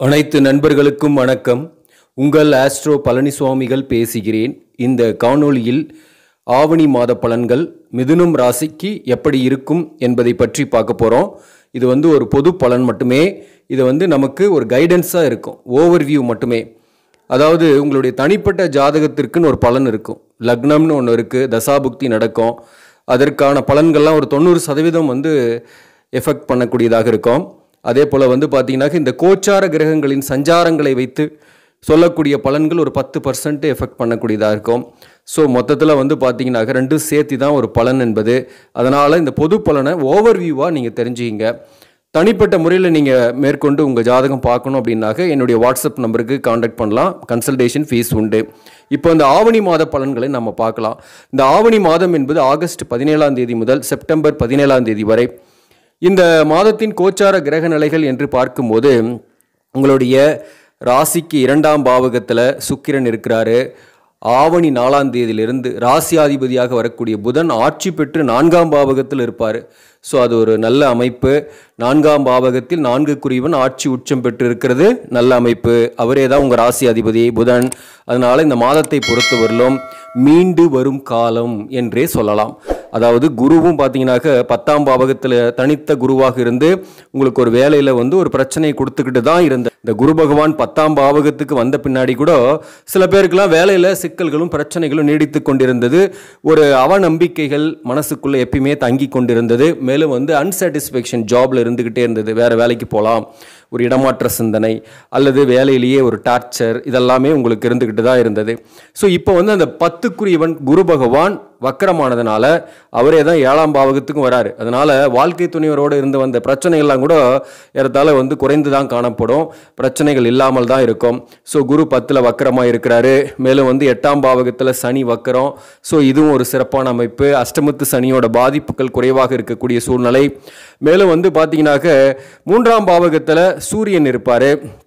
அனைத்து நண்பர்களுக்கும் வணக்கம் உங்கள் ஆஸ்ட்ரோ பழனிசுவாமிகள் பேசுகிறேன் இந்த காணொளியில் ஆவணி மாத பலன்கள் மிதுனம் ராசிக்கு எப்படி இருக்கும் என்பதை பற்றி பார்க்க போகிறோம் இது வந்து ஒரு பொது பலன் மட்டுமே இது வந்து நமக்கு ஒரு கைடன்ஸாக இருக்கும் ஓவர்வியூ மட்டுமே அதாவது உங்களுடைய தனிப்பட்ட ஜாதகத்திற்குன்னு ஒரு பலன் இருக்கும் லக்னம்னு ஒன்று இருக்குது தசாபுக்தி நடக்கும் அதற்கான பலன்கள்லாம் ஒரு தொண்ணூறு சதவீதம் வந்து எஃபெக்ட் பண்ணக்கூடியதாக இருக்கும் அதே போல் வந்து பார்த்தீங்கன்னா இந்த கோச்சார கிரகங்களின் சஞ்சாரங்களை வைத்து சொல்லக்கூடிய பலன்கள் ஒரு பத்து பர்சன்ட் எஃபெக்ட் பண்ணக்கூடியதாக இருக்கும் ஸோ மொத்தத்தில் வந்து பார்த்தீங்கன்னாக்க ரெண்டும் சேர்த்து தான் ஒரு பலன் என்பது அதனால் இந்த பொது பலனை ஓவர்வியூவாக நீங்கள் தெரிஞ்சுக்கிங்க தனிப்பட்ட முறையில் நீங்கள் மேற்கொண்டு உங்கள் ஜாதகம் பார்க்கணும் அப்படின்னாக்க என்னுடைய வாட்ஸ்அப் நம்பருக்கு காண்டாக்ட் பண்ணலாம் கன்சல்டேஷன் ஃபீஸ் உண்டு இப்போ இந்த ஆவணி மாத பலன்களை நம்ம பார்க்கலாம் இந்த ஆவணி மாதம் என்பது ஆகஸ்ட் பதினேழாம் தேதி முதல் செப்டம்பர் பதினேழாம் தேதி வரை இந்த மாதத்தின் கோச்சார கிரக நிலைகள் என்று பார்க்கும்போது உங்களுடைய ராசிக்கு இரண்டாம் பாவகத்தில் சுக்கிரன் இருக்கிறாரு ஆவணி நாலாம் தேதியிலிருந்து ராசியாதிபதியாக வரக்கூடிய புதன் ஆட்சி பெற்று நான்காம் பாவகத்தில் இருப்பார் ஸோ அது ஒரு நல்ல அமைப்பு நான்காம் பாவகத்தில் நான்கு குறிவன் ஆட்சி உச்சம் பெற்று இருக்கிறது நல்ல அமைப்பு அவரே தான் உங்கள் ராசி அதிபதி புதன் அதனால் இந்த மாதத்தை பொறுத்தவரையிலும் மீண்டு வரும் காலம் என்றே சொல்லலாம் அதாவது குருவும் பார்த்தீங்கன்னாக்க பத்தாம் பாவகத்தில் தனித்த குருவாக இருந்து உங்களுக்கு ஒரு வேலையில் வந்து ஒரு பிரச்சனையை கொடுத்துக்கிட்டு தான் இருந்த இந்த குரு பகவான் பத்தாம் பாவகத்துக்கு வந்த பின்னாடி கூட சில பேருக்கெல்லாம் வேலையில் சிக்கல்களும் பிரச்சனைகளும் நீடித்து கொண்டிருந்தது ஒரு அவநம்பிக்கைகள் மனசுக்குள்ளே எப்பயுமே தங்கி கொண்டிருந்தது மேலும் வந்து அன்சாட்டிஸ்ஃபேக்ஷன் ஜாப்ல இருந்துக்கிட்டே இருந்தது வேற வேலைக்கு போகலாம் ஒரு இடமாற்ற சிந்தனை அல்லது வேலையிலேயே ஒரு டார்ச்சர் இதெல்லாமே உங்களுக்கு இருந்துக்கிட்டு தான் இருந்தது ஸோ இப்போ வந்து அந்த பத்துக்குரியவன் குரு பகவான் வக்கரமானதுனால அவரே தான் ஏழாம் பாவகத்துக்கும் வராரு அதனால வாழ்க்கை துணைவரோடு இருந்து வந்த பிரச்சனைகள்லாம் கூட ஏறத்தாழ வந்து குறைந்து தான் காணப்படும் பிரச்சனைகள் இல்லாமல் தான் இருக்கும் ஸோ குரு பத்தில் வக்கரமாக இருக்கிறாரு மேலும் வந்து எட்டாம் பாவகத்தில் சனி வக்கரம் ஸோ இதுவும் ஒரு சிறப்பான அமைப்பு அஷ்டமத்து சனியோட பாதிப்புகள் குறைவாக இருக்கக்கூடிய சூழ்நிலை மேலும் வந்து பார்த்தீங்கன்னாக்க மூன்றாம் பாவகத்தில் சூரியன் இருப்பார்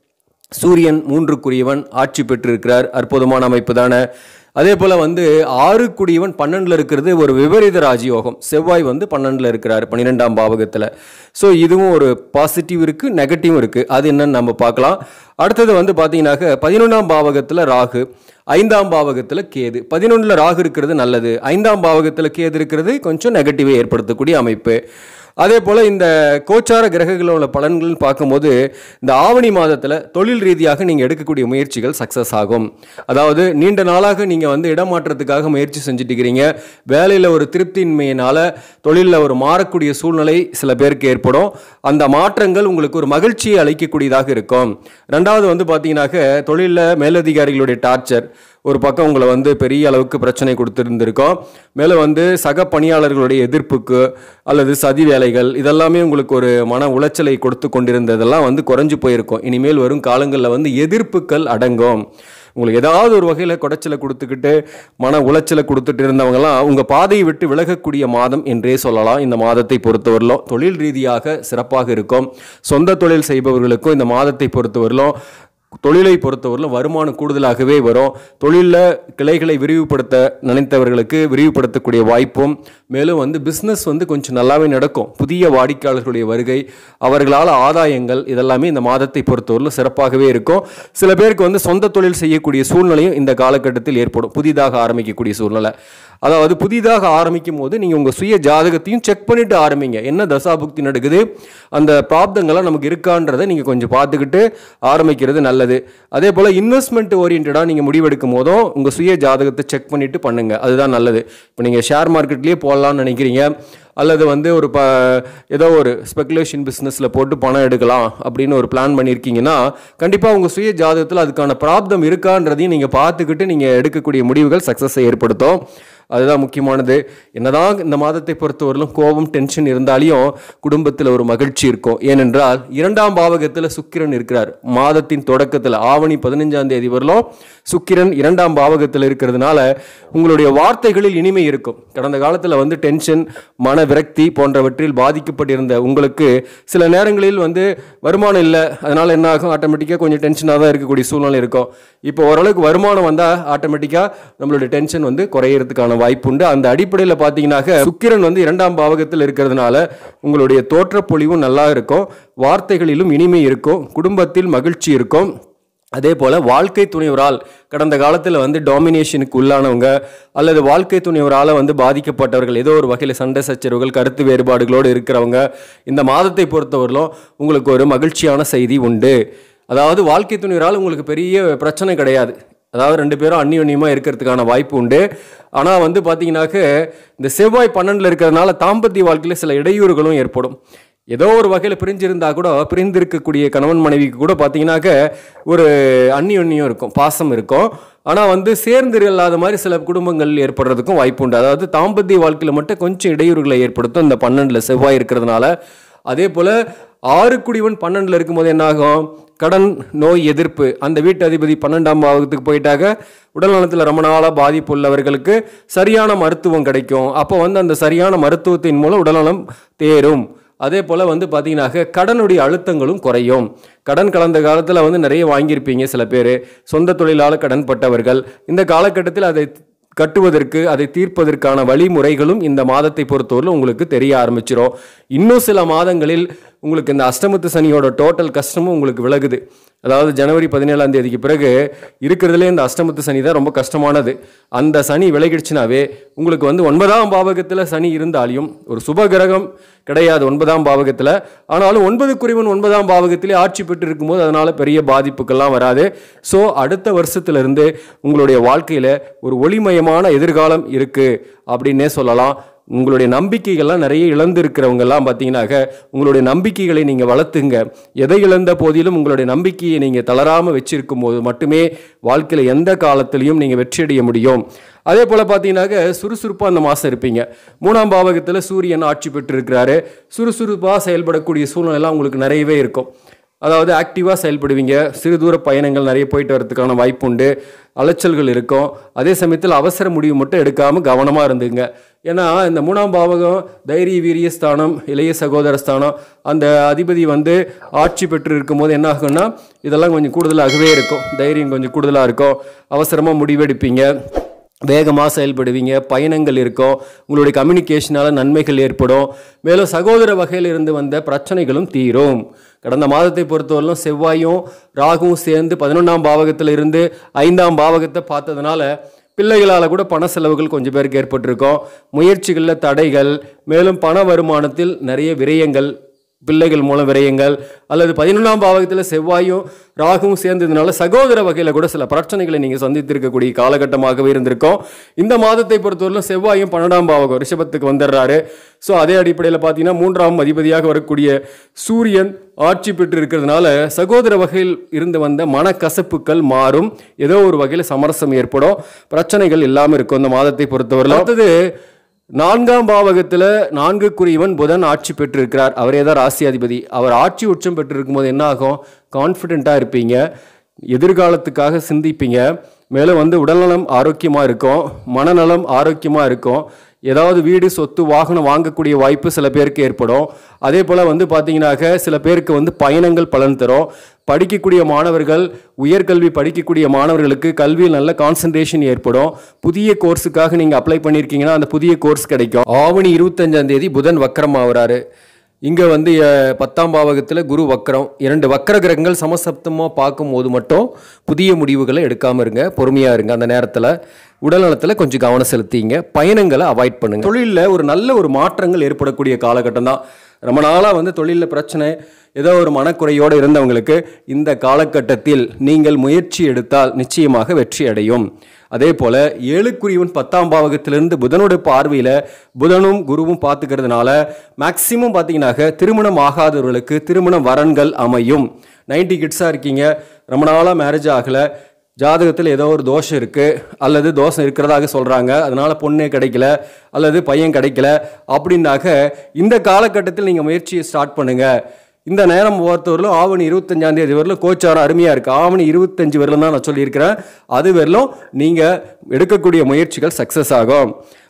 சூரியன் மூன்றுக்குரியவன் ஆட்சி பெற்றிருக்கிறார் அற்புதமான அமைப்பு தானே அதே போல் வந்து ஆறுக்குடியவன் பன்னெண்டில் இருக்கிறது ஒரு விபரீத ராஜயோகம் செவ்வாய் வந்து பன்னெண்டில் இருக்கிறார் பன்னிரெண்டாம் பாவகத்தில் ஸோ இதுவும் ஒரு பாசிட்டிவ் இருக்குது நெகட்டிவும் இருக்குது அது என்னன்னு நம்ம பார்க்கலாம் அடுத்தது வந்து பார்த்தீங்கன்னாக்க பதினொன்றாம் பாவகத்தில் ராகு ஐந்தாம் பாவகத்தில் கேது பதினொன்றில் ராகு இருக்கிறது நல்லது ஐந்தாம் பாவகத்தில் கேது இருக்கிறது கொஞ்சம் நெகட்டிவை ஏற்படுத்தக்கூடிய அமைப்பு அதே போல் இந்த கோச்சார கிரகங்களோட பலன்கள்னு பார்க்கும்போது இந்த ஆவணி மாதத்தில் தொழில் ரீதியாக நீங்கள் எடுக்கக்கூடிய முயற்சிகள் சக்ஸஸ் ஆகும் அதாவது நீண்ட நாளாக நீங்கள் வந்து இடமாற்றத்துக்காக முயற்சி செஞ்சுட்டு இருக்கிறீங்க வேலையில் ஒரு திருப்தியின்மையினால் தொழிலில் ஒரு மாறக்கூடிய சூழ்நிலை சில பேருக்கு ஏற்படும் அந்த மாற்றங்கள் உங்களுக்கு ஒரு மகிழ்ச்சியை அளிக்கக்கூடியதாக இருக்கும் ரெண்டாவது வந்து பார்த்தீங்கன்னாக்க தொழிலில் மேலதிகாரிகளுடைய டார்ச்சர் ஒரு பக்கம் உங்களை வந்து பெரிய அளவுக்கு பிரச்சனை கொடுத்துருந்துருக்கோம் மேலும் வந்து சக பணியாளர்களுடைய எதிர்ப்புக்கு அல்லது சதி வேலைகள் இதெல்லாமே உங்களுக்கு ஒரு மன உளைச்சலை கொடுத்து கொண்டிருந்ததெல்லாம் வந்து குறைஞ்சு போயிருக்கும் இனிமேல் வரும் காலங்களில் வந்து எதிர்ப்புகள் அடங்கும் உங்களுக்கு ஏதாவது ஒரு வகையில் குடைச்சலை கொடுத்துக்கிட்டு மன உளைச்சலை கொடுத்துட்டு இருந்தவங்கலாம் உங்கள் பாதையை விட்டு விலகக்கூடிய மாதம் என்றே சொல்லலாம் இந்த மாதத்தை பொறுத்தவரையிலும் தொழில் ரீதியாக சிறப்பாக இருக்கும் சொந்த தொழில் செய்பவர்களுக்கும் இந்த மாதத்தை பொறுத்தவரையிலும் தொழிலை பொறுத்தவரையிலும் வருமானம் கூடுதலாகவே வரும் தொழிலில் கிளைகளை விரிவுபடுத்த நினைத்தவர்களுக்கு விரிவுபடுத்தக்கூடிய வாய்ப்பும் மேலும் வந்து பிஸ்னஸ் வந்து கொஞ்சம் நல்லாவே நடக்கும் புதிய வாடிக்கையாளர்களுடைய வருகை அவர்களால் ஆதாயங்கள் இதெல்லாமே இந்த மாதத்தை பொறுத்தவரையிலும் சிறப்பாகவே இருக்கும் சில பேருக்கு வந்து சொந்த தொழில் செய்யக்கூடிய சூழ்நிலையும் இந்த காலகட்டத்தில் ஏற்படும் புதிதாக ஆரம்பிக்கக்கூடிய சூழ்நிலை அதாவது புதிதாக ஆரம்பிக்கும் போது நீங்கள் உங்கள் சுய ஜாதகத்தையும் செக் பண்ணிட்டு ஆரம்பிங்க என்ன தசாபுக்தி நடக்குது அந்த பிராப்தங்கள்லாம் நமக்கு இருக்கான்றதை நீங்கள் கொஞ்சம் பார்த்துக்கிட்டு ஆரம்பிக்கிறது நல்லது அதே போல் இன்வெஸ்ட்மெண்ட் ஓரியன்டாக நீங்கள் முடிவெடுக்கும் போதும் உங்கள் சுய ஜாதகத்தை செக் பண்ணிவிட்டு பண்ணுங்கள் அதுதான் நல்லது இப்போ நீங்கள் ஷேர் மார்க்கெட்லேயே போடலாம்னு நினைக்கிறீங்க அல்லது வந்து ஒரு ப ஏதோ ஒரு ஸ்பெகுலேஷன் பிஸ்னஸில் போட்டு பணம் எடுக்கலாம் அப்படின்னு ஒரு பிளான் பண்ணியிருக்கீங்கன்னா கண்டிப்பாக உங்கள் சுய ஜாதகத்தில் அதுக்கான பிராப்தம் இருக்கான்றதையும் நீங்கள் பார்த்துக்கிட்டு நீங்கள் எடுக்கக்கூடிய முடிவுகள் சக்ஸஸை ஏற்படுத்தும் அதுதான் முக்கியமானது என்னதான் இந்த மாதத்தை பொறுத்தவரையிலும் கோபம் டென்ஷன் இருந்தாலையும் குடும்பத்தில் ஒரு மகிழ்ச்சி இருக்கும் ஏனென்றால் இரண்டாம் பாவகத்தில் சுக்கிரன் இருக்கிறார் மாதத்தின் தொடக்கத்தில் ஆவணி பதினஞ்சாம் தேதி வரலும் சுக்கிரன் இரண்டாம் பாவகத்தில் இருக்கிறதுனால உங்களுடைய வார்த்தைகளில் இனிமை இருக்கும் கடந்த காலத்தில் வந்து டென்ஷன் மன விரக்தி போன்றவற்றில் பாதிக்கப்பட்டிருந்த உங்களுக்கு சில நேரங்களில் வந்து வருமானம் இல்லை அதனால் என்ன ஆகும் ஆட்டோமேட்டிக்காக கொஞ்சம் டென்ஷனாக தான் இருக்கக்கூடிய சூழ்நிலை இருக்கும் இப்போ ஓரளவுக்கு வருமானம் வந்தால் ஆட்டோமேட்டிக்காக நம்மளுடைய டென்ஷன் வந்து குறையிறதுக்கான வாய்ப்பு உண்டு அந்த அடிப்படையில் பார்த்தீங்கன்னாக்க சுக்கிரன் வந்து இரண்டாம் பாவகத்தில் இருக்கிறதுனால உங்களுடைய தோற்றப்பொழிவும் நல்லா இருக்கும் வார்த்தைகளிலும் இனிமை இருக்கும் குடும்பத்தில் மகிழ்ச்சி இருக்கும் அதே போல் வாழ்க்கை துணைவரால் கடந்த காலத்தில் வந்து டாமினேஷனுக்கு உள்ளானவங்க அல்லது வாழ்க்கை துணைவரால் வந்து பாதிக்கப்பட்டவர்கள் ஏதோ ஒரு வகையில் சண்டை சச்சரவுகள் கருத்து வேறுபாடுகளோடு இருக்கிறவங்க இந்த மாதத்தை பொறுத்தவரையிலும் உங்களுக்கு ஒரு மகிழ்ச்சியான செய்தி உண்டு அதாவது வாழ்க்கை துணைவரால் உங்களுக்கு பெரிய பிரச்சனை கிடையாது அதாவது ரெண்டு பேரும் அந்நியோன்யமாக இருக்கிறதுக்கான வாய்ப்பு உண்டு ஆனால் வந்து பார்த்தீங்கன்னாக்க இந்த செவ்வாய் பன்னெண்டில் இருக்கிறதுனால தாம்பத்திய வாழ்க்கையில் சில இடையூறுகளும் ஏற்படும் ஏதோ ஒரு வகையில் பிரிஞ்சிருந்தா கூட பிரிந்திருக்கக்கூடிய கணவன் மனைவிக்கு கூட பார்த்தீங்கன்னாக்க ஒரு அந்நியோன்யம் இருக்கும் பாசம் இருக்கும் ஆனால் வந்து சேர்ந்து இல்லாத மாதிரி சில குடும்பங்கள் ஏற்படுறதுக்கும் வாய்ப்பு உண்டு அதாவது தாம்பத்திய வாழ்க்கையில் மட்டும் கொஞ்சம் இடையூறுகளை ஏற்படுத்தும் இந்த பன்னெண்டில் செவ்வாய் இருக்கிறதுனால அதே போல் ஆறு குடிவன் பன்னெண்டில் இருக்கும்போது என்னாகும் கடன் நோய் எதிர்ப்பு அந்த வீட்டு அதிபதி பன்னெண்டாம் பாவத்துக்கு போயிட்டாக உடல் நலத்தில் ரொம்ப நாளாக பாதிப்பு உள்ளவர்களுக்கு சரியான மருத்துவம் கிடைக்கும் அப்போ வந்து அந்த சரியான மருத்துவத்தின் மூலம் உடல்நலம் தேரும் அதே போல் வந்து பார்த்தீங்கன்னாக்க கடனுடைய அழுத்தங்களும் குறையும் கடன் கலந்த காலத்தில் வந்து நிறைய வாங்கியிருப்பீங்க சில பேர் சொந்த தொழிலால் கடன் பட்டவர்கள் இந்த காலகட்டத்தில் அதை கட்டுவதற்கு அதை தீர்ப்பதற்கான வழிமுறைகளும் இந்த மாதத்தை பொறுத்தவரையில் உங்களுக்கு தெரிய ஆரம்பிச்சிடும் இன்னும் சில மாதங்களில் உங்களுக்கு இந்த அஷ்டமத்து சனியோட டோட்டல் கஷ்டமும் உங்களுக்கு விலகுது அதாவது ஜனவரி பதினேழாம் தேதிக்கு பிறகு இருக்கிறதுலே இந்த அஷ்டமத்து சனி தான் ரொம்ப கஷ்டமானது அந்த சனி விலகிடுச்சுனாவே உங்களுக்கு வந்து ஒன்பதாம் பாவகத்தில் சனி இருந்தாலையும் ஒரு சுப கிரகம் கிடையாது ஒன்பதாம் பாவகத்தில் ஆனாலும் ஒன்பது குறிவன் ஒன்பதாம் பாவகத்திலே ஆட்சி பெற்று இருக்கும்போது அதனால் பெரிய பாதிப்புக்கெல்லாம் வராது ஸோ அடுத்த வருஷத்துலேருந்து உங்களுடைய வாழ்க்கையில் ஒரு ஒளிமயமான எதிர்காலம் இருக்குது அப்படின்னே சொல்லலாம் உங்களுடைய நம்பிக்கைகள்லாம் நிறைய இழந்து இருக்கிறவங்கெல்லாம் பார்த்தீங்கன்னாக்க உங்களுடைய நம்பிக்கைகளை நீங்கள் வளர்த்துங்க எதை இழந்த போதிலும் உங்களுடைய நம்பிக்கையை நீங்கள் தளராமல் வச்சிருக்கும் போது மட்டுமே வாழ்க்கையில் எந்த காலத்திலையும் நீங்கள் வெற்றியடைய முடியும் அதே போல் பார்த்தீங்கன்னாக்க சுறுசுறுப்பாக அந்த மாதம் இருப்பீங்க மூணாம் பாவகத்தில் சூரியன் ஆட்சி பெற்றிருக்கிறாரு சுறுசுறுப்பாக செயல்படக்கூடிய சூழ்நிலைலாம் உங்களுக்கு நிறையவே இருக்கும் அதாவது ஆக்டிவாக செயல்படுவீங்க சிறு தூர பயணங்கள் நிறைய போயிட்டு வரதுக்கான வாய்ப்பு உண்டு அலைச்சல்கள் இருக்கும் அதே சமயத்தில் அவசர முடிவு மட்டும் எடுக்காமல் கவனமாக இருந்துங்க ஏன்னா இந்த மூணாம் பாவகம் தைரிய வீரிய ஸ்தானம் இளைய சகோதர ஸ்தானம் அந்த அதிபதி வந்து ஆட்சி பெற்று இருக்கும்போது என்ன ஆகும்னா இதெல்லாம் கொஞ்சம் கூடுதலாகவே இருக்கும் தைரியம் கொஞ்சம் கூடுதலாக இருக்கும் அவசரமாக முடிவெடுப்பீங்க வேகமாக செயல்படுவீங்க பயணங்கள் இருக்கும் உங்களுடைய கம்யூனிகேஷனால் நன்மைகள் ஏற்படும் மேலும் சகோதர வகையில் இருந்து வந்த பிரச்சனைகளும் தீரும் கடந்த மாதத்தை பொறுத்தவரையிலும் செவ்வாயும் ராகுவும் சேர்ந்து பதினொன்றாம் பாவகத்தில் இருந்து ஐந்தாம் பாவகத்தை பார்த்ததுனால பிள்ளைகளால் கூட பண செலவுகள் கொஞ்சம் பேருக்கு ஏற்பட்டிருக்கும் முயற்சிகளில் தடைகள் மேலும் பண வருமானத்தில் நிறைய விரயங்கள் பிள்ளைகள் மூலம் விரயங்கள் அல்லது பதினொன்றாம் பாவகத்தில் செவ்வாயும் ராகுவும் சேர்ந்ததுனால சகோதர வகையில் கூட சில பிரச்சனைகளை நீங்கள் சந்தித்திருக்கக்கூடிய காலகட்டமாகவே இருந்திருக்கும் இந்த மாதத்தை பொறுத்தவரையிலும் செவ்வாயும் பன்னெண்டாம் பாவகம் ரிஷபத்துக்கு வந்துடுறாரு ஸோ அதே அடிப்படையில் பார்த்தீங்கன்னா மூன்றாம் அதிபதியாக வரக்கூடிய சூரியன் ஆட்சி பெற்று இருக்கிறதுனால சகோதர வகையில் இருந்து வந்த மனக்கசப்புகள் மாறும் ஏதோ ஒரு வகையில் சமரசம் ஏற்படும் பிரச்சனைகள் இல்லாமல் இருக்கும் இந்த மாதத்தை பொறுத்தவரையில் அடுத்தது நான்காம் பாவகத்தில் நான்கு குறிவன் புதன் ஆட்சி பெற்றிருக்கிறார் அவரே தான் ராசி அதிபதி அவர் ஆட்சி உச்சம் பெற்றிருக்கும் போது என்ன ஆகும் கான்ஃபிடென்ட்டாக இருப்பீங்க எதிர்காலத்துக்காக சிந்திப்பீங்க மேலும் வந்து உடல்நலம் ஆரோக்கியமாக இருக்கும் மனநலம் ஆரோக்கியமாக இருக்கும் ஏதாவது வீடு சொத்து வாகனம் வாங்கக்கூடிய வாய்ப்பு சில பேருக்கு ஏற்படும் அதே போல் வந்து பார்த்தீங்கன்னாக்க சில பேருக்கு வந்து பயணங்கள் பலன் தரும் படிக்கக்கூடிய மாணவர்கள் உயர்கல்வி படிக்கக்கூடிய மாணவர்களுக்கு கல்வியில் நல்ல கான்சன்ட்ரேஷன் ஏற்படும் புதிய கோர்ஸுக்காக நீங்கள் அப்ளை பண்ணியிருக்கீங்கன்னா அந்த புதிய கோர்ஸ் கிடைக்கும் ஆவணி இருபத்தஞ்சாம் தேதி புதன் வக்கரம் ஆகுறாரு இங்கே வந்து அஹ், பத்தாம் பாவகத்தில் குரு வக்கரம் இரண்டு வக்கர கிரகங்கள் சமசப்தமாக பார்க்கும்போது மட்டும் புதிய முடிவுகளை எடுக்காமல் இருங்க பொறுமையாக இருங்க அந்த நேரத்தில் உடல்நலத்தில் கொஞ்சம் கவனம் செலுத்திங்க பயணங்களை அவாய்ட் பண்ணுங்க தொழிலில் ஒரு நல்ல ஒரு மாற்றங்கள் ஏற்படக்கூடிய காலகட்டம் தான் ரொம்ப நாளாக வந்து தொழிலில் பிரச்சனை ஏதோ ஒரு மனக்குறையோடு இருந்தவங்களுக்கு இந்த காலகட்டத்தில் நீங்கள் முயற்சி எடுத்தால் நிச்சயமாக வெற்றி அடையும் அதே போல் ஏழுக்குரியவன் பத்தாம் பாவகத்திலிருந்து புதனோட பார்வையில் புதனும் குருவும் பார்த்துக்கிறதுனால மேக்சிமம் பார்த்தீங்கன்னாக்க திருமணம் ஆகாதவர்களுக்கு திருமண வரன்கள் அமையும் நைன்டி கிட்ஸாக இருக்கீங்க ரொம்ப நாளாக மேரேஜ் ஆகலை ஜாதகத்தில் ஏதோ ஒரு தோஷம் இருக்குது அல்லது தோஷம் இருக்கிறதாக சொல்கிறாங்க அதனால் பொண்ணே கிடைக்கல அல்லது பையன் கிடைக்கல அப்படின்னாக்க இந்த காலகட்டத்தில் நீங்கள் முயற்சியை ஸ்டார்ட் பண்ணுங்கள் இந்த நேரம் பொறுத்தவரையிலும் ஆவணி இருபத்தஞ்சாம் தேதி வரலும் கோச்சாரம் அருமையாக இருக்குது ஆவணி இருபத்தஞ்சு வரலும் தான் நான் சொல்லியிருக்கிறேன் அது வரலும் நீங்கள் எடுக்கக்கூடிய முயற்சிகள் சக்ஸஸ் ஆகும்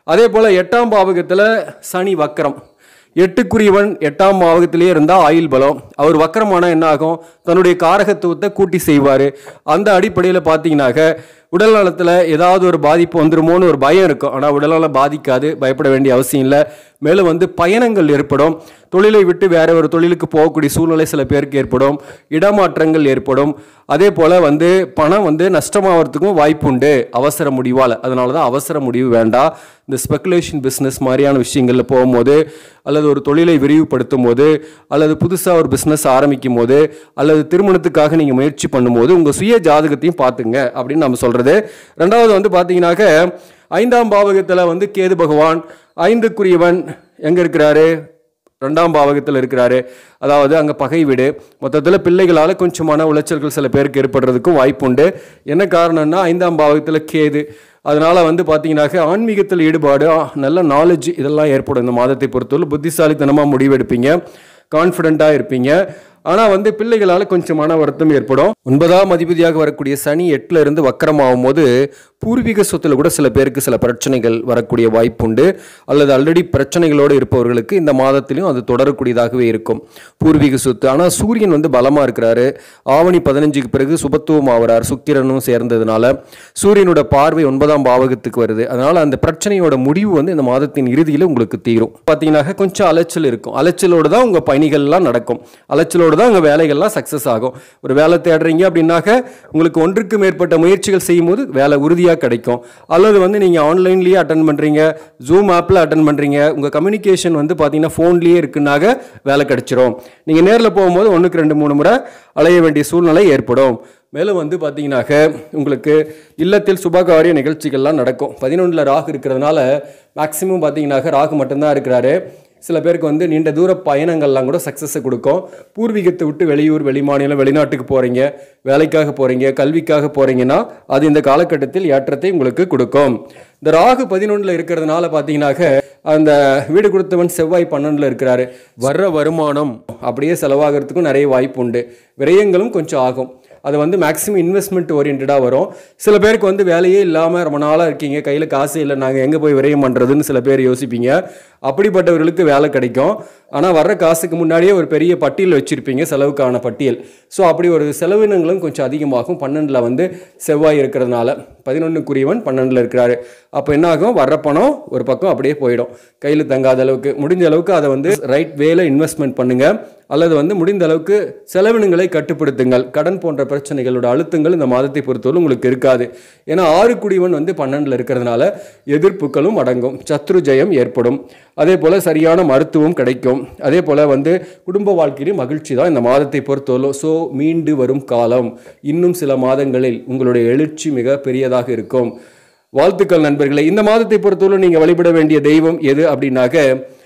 அதே போல் எட்டாம் பாவகத்தில் சனி வக்கரம் எட்டுக்குரியவன் எட்டாம் பாவகத்திலே இருந்தால் ஆயுள் பலம் அவர் வக்கரமான என்ன ஆகும் தன்னுடைய காரகத்துவத்தை கூட்டி செய்வார் அந்த அடிப்படையில் பார்த்தீங்கன்னாக்க உடல் நலத்தில் ஏதாவது ஒரு பாதிப்பு வந்துருமோன்னு ஒரு பயம் இருக்கும் ஆனால் உடல்நலம் பாதிக்காது பயப்பட வேண்டிய அவசியம் இல்லை மேலும் வந்து பயணங்கள் ஏற்படும் தொழிலை விட்டு வேற ஒரு தொழிலுக்கு போகக்கூடிய சூழ்நிலை சில பேருக்கு ஏற்படும் இடமாற்றங்கள் ஏற்படும் அதே போல் வந்து பணம் வந்து நஷ்டமாகறதுக்கும் வாய்ப்பு உண்டு அவசர முடிவால் அதனால தான் அவசர முடிவு வேண்டாம் இந்த ஸ்பெகுலேஷன் பிஸ்னஸ் மாதிரியான விஷயங்களில் போகும்போது அல்லது ஒரு தொழிலை விரிவுபடுத்தும் போது அல்லது புதுசாக ஒரு பிஸ்னஸ் ஆரம்பிக்கும் போது அல்லது திருமணத்துக்காக நீங்கள் முயற்சி பண்ணும்போது உங்கள் சுய ஜாதகத்தையும் பார்த்துங்க அப்படின்னு நம்ம சொல்கிறது ரெண்டாவது வந்து பார்த்தீங்கன்னாக்க ஐந்தாம் பாவகத்தில் வந்து கேது பகவான் ஐந்துக்குரியவன் எங்கே இருக்கிறாரு ரெண்டாம் பாவகத்தில் இருக்கிறாரு அதாவது அங்கே பகை வீடு மொத்தத்தில் பிள்ளைகளால் கொஞ்சம் மன உளைச்சல்கள் சில பேருக்கு ஏற்படுறதுக்கும் வாய்ப்பு உண்டு என்ன காரணம்னா ஐந்தாம் பாவகத்தில் கேது அதனால் வந்து பார்த்தீங்கன்னாக்க ஆன்மீகத்தில் ஈடுபாடு ஆ, நல்ல நாலேஜ் இதெல்லாம் ஏற்படும் இந்த மாதத்தை பொறுத்தவரை புத்திசாலித்தனமாக முடிவெடுப்பீங்க கான்ஃபிடென்ட்டாக இருப்பீங்க ஆனால் வந்து பிள்ளைகளால் கொஞ்சம் மன வருத்தம் ஏற்படும் ஒன்பதாம் அதிபதியாக வரக்கூடிய சனி எட்டுல இருந்து வக்கரமாகும் போது பூர்வீக சொத்துல கூட சில பேருக்கு சில பிரச்சனைகள் வரக்கூடிய வாய்ப்பு உண்டு அல்லது ஆல்ரெடி பிரச்சனைகளோடு இருப்பவர்களுக்கு இந்த மாதத்திலையும் அது தொடரக்கூடியதாகவே இருக்கும் பூர்வீக சொத்து ஆனால் சூரியன் வந்து பலமாக இருக்கிறாரு ஆவணி பதினஞ்சுக்கு பிறகு சுபத்துவம் ஆகிறார் சுக்கிரனும் சேர்ந்ததுனால சூரியனோட பார்வை ஒன்பதாம் பாவகத்துக்கு வருது அதனால அந்த பிரச்சனையோட முடிவு வந்து இந்த மாதத்தின் இறுதியில் உங்களுக்கு தீரும் பார்த்தீங்கன்னாக்க கொஞ்சம் அலைச்சல் இருக்கும் அலைச்சலோடு தான் உங்கள் பணிகள்லாம் நடக்கும் அலைச்சலோடு தான் உங்கள் வேலைகள்லாம் சக்ஸஸ் ஆகும் ஒரு வேலை தேடுறீங்க அப்படின்னாக்க உங்களுக்கு ஒன்றுக்கு மேற்பட்ட முயற்சிகள் செய்யும் போது வேலை உறுதியாக கிடைக்கும் அல்லது வந்து நீங்கள் ஆன்லைன்லேயே அட்டன் பண்ணுறீங்க ஜூம் ஆப்பில் அட்டன் பண்ணுறீங்க உங்கள் கம்யூனிகேஷன் வந்து பார்த்தீங்கன்னா ஃபோன்லேயே இருக்குன்னாக வேலை கிடைச்சிரும் நீங்கள் நேரில் போகும்போது ஒன்றுக்கு ரெண்டு மூணு முறை அலைய வேண்டிய சூழ்நிலை ஏற்படும் மேலும் வந்து பார்த்தீங்கன்னாக்க உங்களுக்கு இல்லத்தில் சுபகாரிய நிகழ்ச்சிகள்லாம் நடக்கும் பதினொன்றில் ராகு இருக்கிறதுனால மேக்ஸிமம் பார்த்தீங்கன்னாக்க ராகு மட்டும்தான் இருக்கிறாரு சில பேருக்கு வந்து நீண்ட தூர பயணங்கள்லாம் கூட சக்ஸஸை கொடுக்கும் பூர்வீகத்தை விட்டு வெளியூர் வெளிமாநிலம் வெளிநாட்டுக்கு போகிறீங்க வேலைக்காக போகிறீங்க கல்விக்காக போகிறீங்கன்னா அது இந்த காலகட்டத்தில் ஏற்றத்தை உங்களுக்கு கொடுக்கும் இந்த ராகு பதினொன்றில் இருக்கிறதுனால பார்த்தீங்கன்னாக்க அந்த வீடு கொடுத்தவன் செவ்வாய் பன்னெண்டில் இருக்கிறாரு வர்ற வருமானம் அப்படியே செலவாகிறதுக்கும் நிறைய வாய்ப்பு உண்டு விரயங்களும் கொஞ்சம் ஆகும் அது வந்து மேக்ஸிமம் இன்வெஸ்ட்மெண்ட் ஓரியன்டாக வரும் சில பேருக்கு வந்து வேலையே இல்லாமல் ரொம்ப நாளாக இருக்கீங்க கையில் காசு இல்லை நாங்கள் எங்கே போய் விரயம் பண்ணுறதுன்னு சில பேர் யோசிப்பீங்க அப்படிப்பட்டவர்களுக்கு வேலை கிடைக்கும் ஆனால் வர்ற காசுக்கு முன்னாடியே ஒரு பெரிய பட்டியல் வச்சுருப்பீங்க செலவுக்கான பட்டியல் ஸோ அப்படி ஒரு செலவினங்களும் கொஞ்சம் அதிகமாகும் பன்னெண்டில் வந்து செவ்வாய் இருக்கிறதுனால பதினொன்றுக்குரியவன் பன்னெண்டில் இருக்கிறாரு அப்போ என்ன ஆகும் வர்ற பணம் ஒரு பக்கம் அப்படியே போயிடும் கையில் தங்காத அளவுக்கு முடிஞ்ச அளவுக்கு அதை வந்து ரைட் வேல இன்வெஸ்ட்மெண்ட் பண்ணுங்கள் அல்லது வந்து முடிந்த அளவுக்கு செலவினங்களை கட்டுப்படுத்துங்கள் கடன் போன்ற பிரச்சனைகளோட அழுத்தங்கள் இந்த மாதத்தை பொறுத்தவரை உங்களுக்கு இருக்காது ஏன்னா ஆறு குடிவன் வந்து பன்னெண்டில் இருக்கிறதுனால எதிர்ப்புகளும் அடங்கும் சத்ரு ஜெயம் ஏற்படும் அதே போல் சரியான மருத்துவம் கிடைக்கும் அதே போல் வந்து குடும்ப வாழ்க்கையிலும் மகிழ்ச்சி தான் இந்த மாதத்தை பொறுத்தவரை ஸோ மீண்டு வரும் காலம் இன்னும் சில மாதங்களில் உங்களுடைய எழுச்சி மிக பெரியதாக இருக்கும் வாழ்த்துக்கள் நண்பர்களே இந்த மாதத்தை பொறுத்தவரை நீங்கள் வழிபட வேண்டிய தெய்வம் எது அப்படின்னாக்க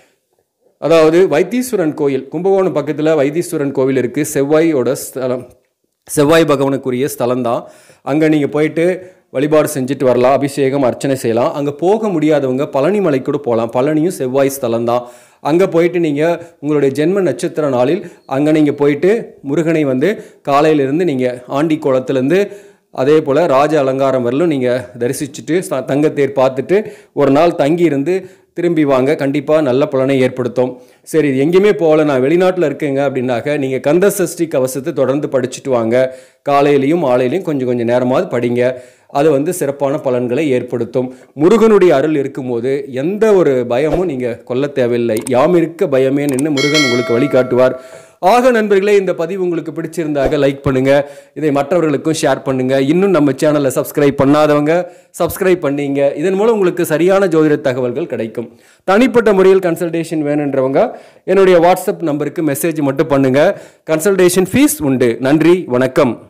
அதாவது வைத்தீஸ்வரன் கோயில் கும்பகோணம் பக்கத்தில் வைத்தீஸ்வரன் கோவில் இருக்குது செவ்வாயோட ஸ்தலம் செவ்வாய் பகவானுக்குரிய ஸ்தலம் தான் அங்கே நீங்கள் போயிட்டு வழிபாடு செஞ்சுட்டு வரலாம் அபிஷேகம் அர்ச்சனை செய்யலாம் அங்கே போக முடியாதவங்க பழனி மலை கூட போகலாம் பழனியும் செவ்வாய் ஸ்தலம் தான் அங்கே போயிட்டு நீங்கள் உங்களுடைய ஜென்ம நட்சத்திர நாளில் அங்கே நீங்கள் போயிட்டு முருகனை வந்து காலையிலேருந்து நீங்கள் ஆண்டி குளத்துலேருந்து அதே போல் ராஜ அலங்காரம் வரலும் நீங்கள் தரிசிச்சுட்டு ச- தங்கத்தேர் பார்த்துட்டு ஒரு நாள் தங்கி இருந்து திரும்பி வாங்க கண்டிப்பாக நல்ல பலனை ஏற்படுத்தும் சரி இது எங்கேயுமே போகல நான் வெளிநாட்டில் இருக்கேங்க அப்படின்னாக்க நீங்கள் கந்த சஷ்டி கவசத்தை தொடர்ந்து படிச்சுட்டு வாங்க காலையிலையும் மாலையிலையும் கொஞ்சம் கொஞ்சம் நேரமாவது படிங்க அது வந்து சிறப்பான பலன்களை ஏற்படுத்தும் முருகனுடைய அருள் இருக்கும்போது எந்த ஒரு பயமும் நீங்கள் கொல்ல தேவையில்லை யாம் இருக்க பயமே நின்று முருகன் உங்களுக்கு வழிகாட்டுவார் ஆக நண்பர்களே இந்த பதிவு உங்களுக்கு பிடிச்சிருந்தாக லைக் பண்ணுங்க இதை மற்றவர்களுக்கும் ஷேர் பண்ணுங்க இன்னும் நம்ம சேனலை சப்ஸ்கிரைப் பண்ணாதவங்க சப்ஸ்கிரைப் பண்ணீங்க இதன் மூலம் உங்களுக்கு சரியான ஜோதிட தகவல்கள் கிடைக்கும் தனிப்பட்ட முறையில் கன்சல்டேஷன் வேணுன்றவங்க என்னுடைய வாட்ஸ்அப் நம்பருக்கு மெசேஜ் மட்டும் பண்ணுங்க கன்சல்டேஷன் ஃபீஸ் உண்டு நன்றி வணக்கம்